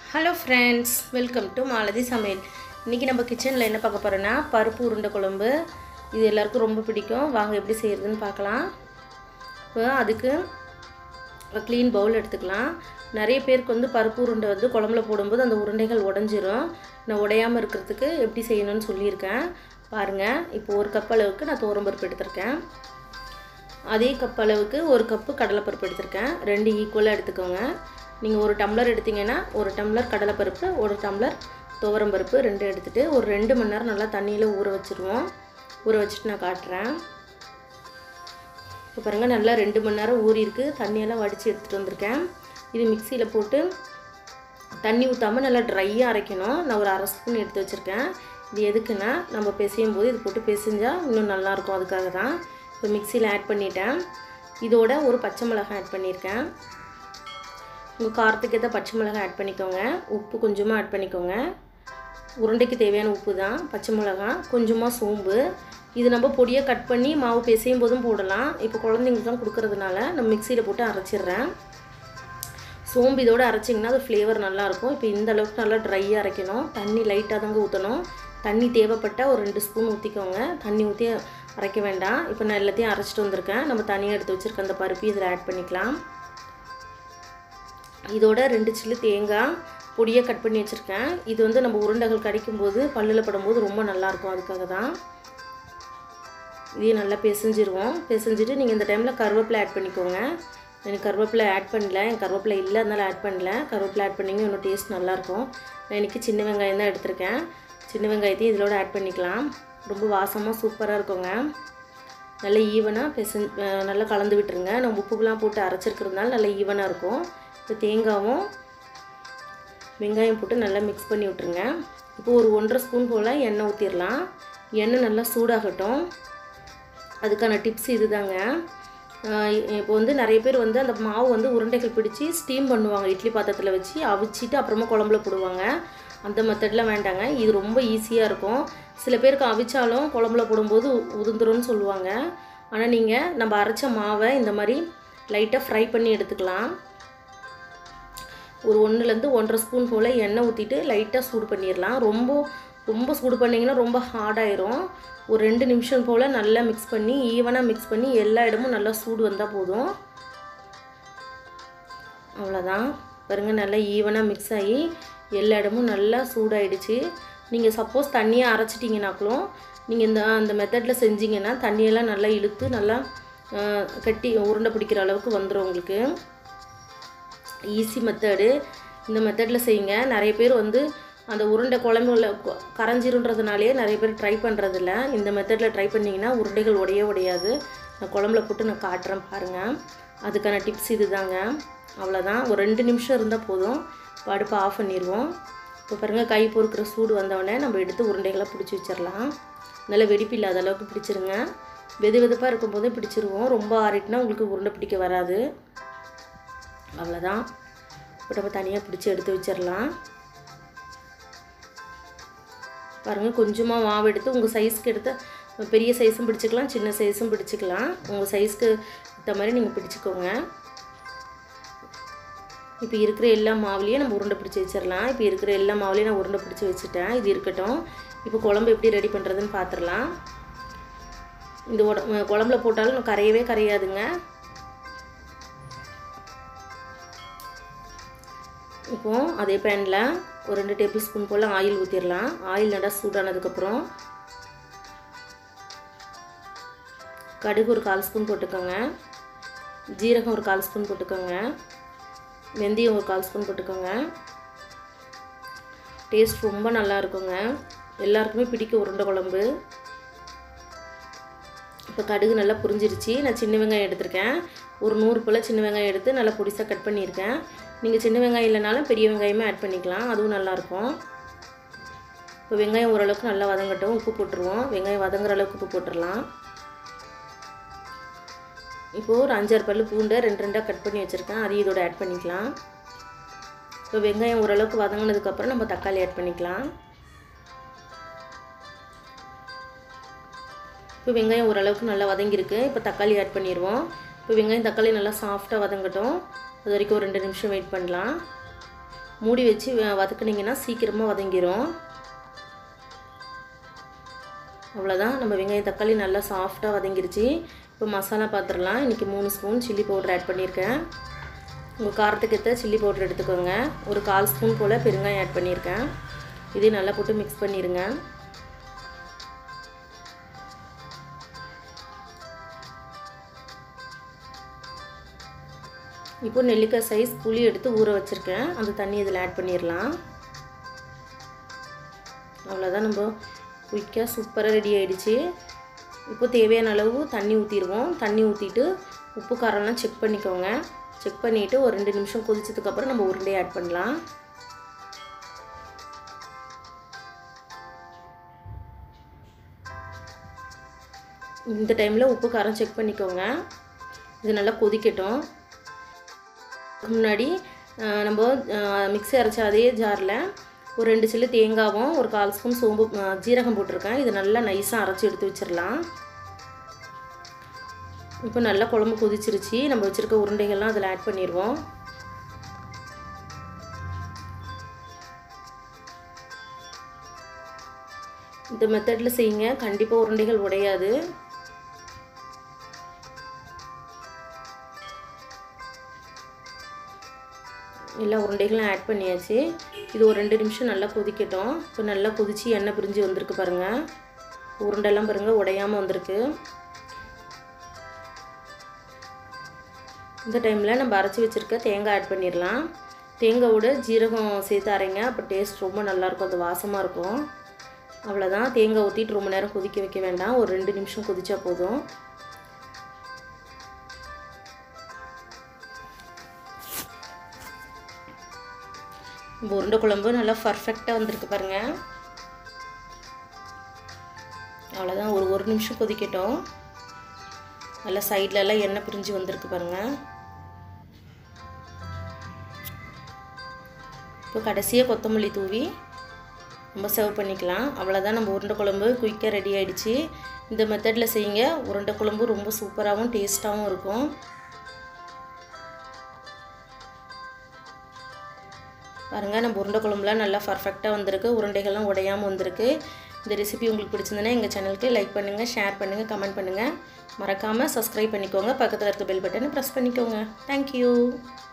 hello friends welcome to Malathi சமையல் இன்றைக்கி நம்ம கிச்சனில் என்ன பார்க்க போகிறோன்னா பருப்பு உருண்டை குழம்பு இது எல்லாருக்கும் ரொம்ப பிடிக்கும் வாங்க எப்படி செய்கிறதுன்னு பார்க்கலாம் இப்போ அதுக்கு க்ளீன் பவுல் எடுத்துக்கலாம் நிறைய பேருக்கு வந்து பருப்பு உருண்டை வந்து குழம்புல போடும்போது அந்த உருண்டைகள் உடஞ்சிரும் நான் உடையாமல் இருக்கிறதுக்கு எப்படி செய்யணும்னு சொல்லியிருக்கேன் பாருங்கள் இப்போ ஒரு கப் அளவுக்கு நான் பருப்பு எடுத்திருக்கேன் அதே கப் அளவுக்கு ஒரு கப்பு கடலைப்பருப்பு எடுத்திருக்கேன் ரெண்டு ஈக்குவலாக எடுத்துக்கோங்க நீங்கள் ஒரு டம்ளர் எடுத்தீங்கன்னா ஒரு டம்ளர் கடலைப்பருப்பு ஒரு டம்ளர் துவரம்பருப்பு ரெண்டு எடுத்துகிட்டு ஒரு ரெண்டு மணி நேரம் நல்லா தண்ணியில் ஊற வச்சுருவோம் ஊற வச்சுட்டு நான் காட்டுறேன் இப்போ பாருங்கள் நல்லா ரெண்டு மணி நேரம் ஊறியிருக்கு தண்ணியெல்லாம் வடித்து எடுத்துகிட்டு வந்திருக்கேன் இது மிக்சியில் போட்டு தண்ணி ஊற்றாமல் நல்லா ட்ரையாக அரைக்கணும் நான் ஒரு அரை ஸ்பூன் எடுத்து வச்சுருக்கேன் இது எதுக்குன்னா நம்ம பிசையும் போது இது போட்டு பிசைஞ்சால் இன்னும் நல்லாயிருக்கும் அதுக்காக தான் இப்போ மிக்சியில் ஆட் பண்ணிட்டேன் இதோட ஒரு பச்சை மிளகாய் ஆட் பண்ணியிருக்கேன் உங்கள் காரத்துக்கு ஏற்ற பச்சை மிளகாய் ஆட் பண்ணிக்கோங்க உப்பு கொஞ்சமாக ஆட் பண்ணிக்கோங்க உருண்டைக்கு தேவையான உப்பு தான் பச்சை மிளகாய் கொஞ்சமாக சோம்பு இது நம்ம பொடியாக கட் பண்ணி மாவு பிசையும் போதும் போடலாம் இப்போ குழந்தைங்களுக்கு தான் கொடுக்கறதுனால நம்ம மிக்சியில் போட்டு அரைச்சிடுறேன் சோம்பு இதோடு அரைச்சிங்கன்னா அது ஃப்ளேவர் நல்லாயிருக்கும் இப்போ இந்த அளவுக்கு நல்லா ட்ரையாக அரைக்கணும் தண்ணி லைட்டாக தாங்க ஊற்றணும் தண்ணி தேவைப்பட்டால் ஒரு ரெண்டு ஸ்பூன் ஊற்றிக்கோங்க தண்ணி ஊற்றி அரைக்க வேண்டாம் இப்போ நான் எல்லாத்தையும் அரைச்சிட்டு வந்திருக்கேன் நம்ம தனியாக எடுத்து வச்சுருக்க அந்த பருப்பி இதில் ஆட் பண்ணிக்கலாம் இதோட ரெண்டு சில்லு தேங்காய் பொடியாக கட் பண்ணி வச்சுருக்கேன் இது வந்து நம்ம உருண்டைகள் கடிக்கும்போது பல்லில் படும்போது ரொம்ப நல்லாயிருக்கும் அதுக்காக தான் இதையும் நல்லா பிசைஞ்சிருவோம் பிசைஞ்சிட்டு நீங்கள் இந்த டைமில் கருவேப்பிலை ஆட் பண்ணிக்கோங்க எனக்கு கருவேப்பிலை ஆட் பண்ணல என் கருவேப்பிலை இல்லை அதனால் ஆட் பண்ணல கருவேப்பிலை ஆட் பண்ணிங்க இன்னும் டேஸ்ட் நல்லாயிருக்கும் நான் இன்றைக்கி சின்ன வெங்காயம் தான் எடுத்திருக்கேன் சின்ன வெங்காயத்தையும் இதோட ஆட் பண்ணிக்கலாம் ரொம்ப வாசமாக சூப்பராக இருக்குங்க நல்லா ஈவனாக பெச நல்லா கலந்து விட்டுருங்க நம்ம உப்புலாம் போட்டு அரைச்சிருக்கிறதுனால நல்லா ஈவனாக இருக்கும் இப்போ தேங்காவும் வெங்காயம் போட்டு நல்லா மிக்ஸ் பண்ணி விட்ருங்க இப்போ ஒரு ஒன்றரை ஸ்பூன் போல் எண்ணெய் ஊற்றிடலாம் எண்ணெய் நல்லா சூடாகட்டும் அதுக்கான டிப்ஸ் இதுதாங்க இப்போ வந்து நிறைய பேர் வந்து அந்த மாவு வந்து உருண்டைகள் பிடிச்சி ஸ்டீம் பண்ணுவாங்க இட்லி பாத்திரத்தில் வச்சு அவிச்சிட்டு அப்புறமா குழம்புல போடுவாங்க அந்த மெத்தட்லாம் வேண்டாங்க இது ரொம்ப ஈஸியாக இருக்கும் சில பேருக்கு அவிச்சாலும் குழம்புல போடும்போது உதிர்ந்துரும்னு சொல்லுவாங்க ஆனால் நீங்கள் நம்ம அரைச்ச மாவை இந்த மாதிரி லைட்டாக ஃப்ரை பண்ணி எடுத்துக்கலாம் ஒரு ஒன்றுலேருந்து ஒன்றரை ஸ்பூன் போல் எண்ணெய் ஊற்றிட்டு லைட்டாக சூடு பண்ணிடலாம் ரொம்ப ரொம்ப சூடு பண்ணிங்கன்னா ரொம்ப ஹார்டாயிரும் ஒரு ரெண்டு நிமிஷம் போல் நல்லா மிக்ஸ் பண்ணி ஈவனாக மிக்ஸ் பண்ணி எல்லா இடமும் நல்லா சூடு வந்தால் போதும் அவ்வளோதான் பாருங்கள் நல்லா ஈவனாக மிக்ஸ் ஆகி எல்லா இடமும் நல்லா சூடாயிடுச்சு நீங்கள் சப்போஸ் தண்ணியாக அரைச்சிட்டிங்கனாக்களும் நீங்கள் இந்த அந்த மெத்தடில் செஞ்சீங்கன்னா தண்ணியெல்லாம் நல்லா இழுத்து நல்லா கட்டி உருண்டை பிடிக்கிற அளவுக்கு வந்துடும் உங்களுக்கு ஈஸி மெத்தடு இந்த மெத்தடில் செய்யுங்க நிறைய பேர் வந்து அந்த உருண்டை குழம்புல கரைஞ்சிருன்றதுனாலே நிறைய பேர் ட்ரை பண்ணுறதில்ல இந்த மெத்தடில் ட்ரை பண்ணிங்கன்னா உருண்டைகள் உடையே உடையாது நான் குழம்புல போட்டு நான் காட்டுறேன் பாருங்கள் அதுக்கான டிப்ஸ் இது தாங்க அவ்வளோதான் ஒரு ரெண்டு நிமிஷம் இருந்தால் போதும் இப்போ அடுப்பை ஆஃப் பண்ணிடுவோம் இப்போ பாருங்கள் கை பொறுக்கிற சூடு வந்தவுடனே நம்ம எடுத்து உருண்டைகளை பிடிச்சி வச்சிடலாம் நல்லா வெடிப்பு இல்லாத அளவுக்கு பிடிச்சிருங்க வெது வெதுப்பாக இருக்கும்போதே பிடிச்சிருவோம் ரொம்ப ஆறிட்டுனா உங்களுக்கு உருண்டை பிடிக்க வராது அவ்வளோதான் இப்போ நம்ம தனியாக பிடிச்சி எடுத்து வச்சிடலாம் பாருங்கள் கொஞ்சமாக மாவு எடுத்து உங்கள் சைஸ்க்கு எடுத்து பெரிய சைஸும் பிடிச்சிக்கலாம் சின்ன சைஸும் பிடிச்சிக்கலாம் உங்கள் சைஸ்க்கு ஏற்ற மாதிரி நீங்கள் பிடிச்சிக்கோங்க இப்போ இருக்கிற எல்லா மாவுலேயும் நம்ம உருண்டை பிடிச்சி வச்சிடலாம் இப்போ இருக்கிற எல்லா மாவுலேயும் நான் உருண்டை பிடிச்சி வச்சுட்டேன் இது இருக்கட்டும் இப்போ குழம்பு எப்படி ரெடி பண்ணுறதுன்னு பார்த்துடலாம் இந்த உட குழம்புல போட்டாலும் கரையவே கரையாதுங்க இப்போது அதே பேனில் ஒரு ரெண்டு டேபிள் ஸ்பூன் போல் ஆயில் ஊற்றிடலாம் ஆயில் நல்லா சூடானதுக்கப்புறம் கடுகு ஒரு கால் ஸ்பூன் போட்டுக்கோங்க ஜீரகம் ஒரு கால் ஸ்பூன் போட்டுக்கோங்க வெந்தயம் ஒரு கால் ஸ்பூன் போட்டுக்கோங்க டேஸ்ட் ரொம்ப நல்லா இருக்குங்க எல்லாருக்குமே பிடிக்கும் உருண்டை குழம்பு இப்போ கடுகு நல்லா புரிஞ்சிருச்சு நான் சின்ன வெங்காயம் எடுத்திருக்கேன் ஒரு நூறு போல் சின்ன வெங்காயம் எடுத்து நல்லா பொடிசாக கட் பண்ணியிருக்கேன் நீங்கள் சின்ன வெங்காயம் இல்லைனாலும் பெரிய வெங்காயமே ஆட் பண்ணிக்கலாம் அதுவும் நல்லாயிருக்கும் இப்போ வெங்காயம் ஓரளவுக்கு நல்லா வதங்கட்டும் உப்பு போட்டுருவோம் வெங்காயம் வதங்குற அளவுக்கு உப்பு போட்டுடலாம் இப்போது ஒரு அஞ்சாறு பல் பூண்டை ரெண்டு ரெண்டாக கட் பண்ணி வச்சுருக்கேன் அதையும் இதோட ஆட் பண்ணிக்கலாம் இப்போ வெங்காயம் ஓரளவுக்கு வதங்கினதுக்கப்புறம் நம்ம தக்காளி ஆட் பண்ணிக்கலாம் இப்போ வெங்காயம் ஓரளவுக்கு நல்லா வதங்கியிருக்கு இப்போ தக்காளி ஆட் பண்ணிடுவோம் இப்போ வெங்காயம் தக்காளி நல்லா சாஃப்டாக வதங்கட்டும் அது வரைக்கும் ஒரு ரெண்டு நிமிஷம் வெயிட் பண்ணலாம் மூடி வச்சு வ- வதக்குனீங்கன்னா சீக்கிரமாக வதங்கிரும் அவ்வளோதான் நம்ம வெங்காயம் தக்காளி நல்லா சாஃப்டாக வதங்கிருச்சு இப்போ மசாலா பார்த்துடலாம் இன்றைக்கி மூணு ஸ்பூன் சில்லி பவுடர் ஆட் பண்ணியிருக்கேன் உங்கள் காரத்துக்கு ஏற்ற சில்லி பவுடர் எடுத்துக்கோங்க ஒரு கால் ஸ்பூன் போல் பெருங்காயம் ஆட் பண்ணியிருக்கேன் இதையும் நல்லா போட்டு மிக்ஸ் பண்ணிடுங்க இப்போ நெல்லிக்காய் சைஸ் புளி எடுத்து ஊற வச்சுருக்கேன் அந்த தண்ணி இதில் ஆட் பண்ணிடலாம் அவ்வளோதான் நம்ம குயிக்காக சூப்பராக ரெடி ஆயிடுச்சு இப்போ தேவையான அளவு தண்ணி ஊற்றிடுவோம் தண்ணி ஊற்றிட்டு உப்பு காரம்லாம் செக் பண்ணிக்கோங்க செக் பண்ணிவிட்டு ஒரு ரெண்டு நிமிஷம் கொதிச்சதுக்கப்புறம் நம்ம உருண்டையை ஆட் பண்ணலாம் இந்த டைமில் உப்பு காரம் செக் பண்ணிக்கோங்க இது நல்லா கொதிக்கட்டும் அதுக்கு முன்னாடி அஹ், நம்ம மிக்ஸி அரைச்ச அதே ஜாரில் ஒரு ரெண்டு சில்லு தேங்காவும் ஒரு கால் ஸ்பூன் சோம்பு அஹ், ஜீரகம் போட்டிருக்கேன் இது நல்லா நைஸாக அரைச்சி எடுத்து வச்சிடலாம் இப்போ நல்லா குழம்பு கொதிச்சிருச்சு நம்ம வச்சுருக்க உருண்டைகள்லாம் அதில் ஆட் பண்ணிடுவோம் இந்த மெத்தடில் செய்யுங்க கண்டிப்பாக உருண்டைகள் உடையாது எல்லா உருண்டைகளும் ஆட் பண்ணியாச்சு இது ஒரு ரெண்டு நிமிஷம் நல்லா கொதிக்கட்டும் இப்போ நல்லா கொதிச்சு எண்ணெய் பிரிஞ்சு வந்திருக்கு பாருங்கள் உருண்டெல்லாம் பாருங்கள் உடையாமல் வந்திருக்கு இந்த டைமில் நம்ம அரைச்சி வச்சுருக்க தேங்காய் ஆட் பண்ணிடலாம் தேங்காயோட ஜீரகம் சேர்த்து அரைங்க அப்போ டேஸ்ட் ரொம்ப நல்லாயிருக்கும் அது வாசமாக இருக்கும் அவ்வளோதான் தேங்காய் ஊற்றிட்டு ரொம்ப நேரம் கொதிக்க வைக்க வேண்டாம் ஒரு ரெண்டு நிமிஷம் கொதிச்சா போதும் நம்ம உருண்டை குழம்பு நல்லா பர்ஃபெக்டாக வந்திருக்கு பாருங்கள் அவ்வளோதான் ஒரு ஒரு நிமிஷம் கொதிக்கட்டும் நல்லா சைட்லலாம் எண்ணெய் பிரிஞ்சு வந்திருக்கு பாருங்கள் இப்போ கடைசியாக கொத்தமல்லி தூவி நம்ம சர்வ் பண்ணிக்கலாம் அவ்வளோதான் நம்ம உருண்டை குழம்பு குயிக்காக ரெடி ஆயிடுச்சு இந்த மெத்தடில் செய்யுங்க உருண்டை குழம்பு ரொம்ப சூப்பராகவும் டேஸ்ட்டாகவும் இருக்கும் பாருங்கள் நம்ம உருண்டை குழம்புலாம் நல்லா பர்ஃபெக்டாக வந்திருக்கு உருண்டைகள்லாம் உடையாமல் வந்திருக்கு இந்த ரெசிபி உங்களுக்கு பிடிச்சிருந்ததுன்னா எங்கள் சேனலுக்கு லைக் பண்ணுங்கள் ஷேர் பண்ணுங்கள் கமெண்ட் பண்ணுங்கள் மறக்காமல் சப்ஸ்கிரைப் பண்ணிக்கோங்க பக்கத்தில் இருக்க பெல் பட்டனை ப்ரெஸ் பண்ணிக்கோங்க தேங்க்யூ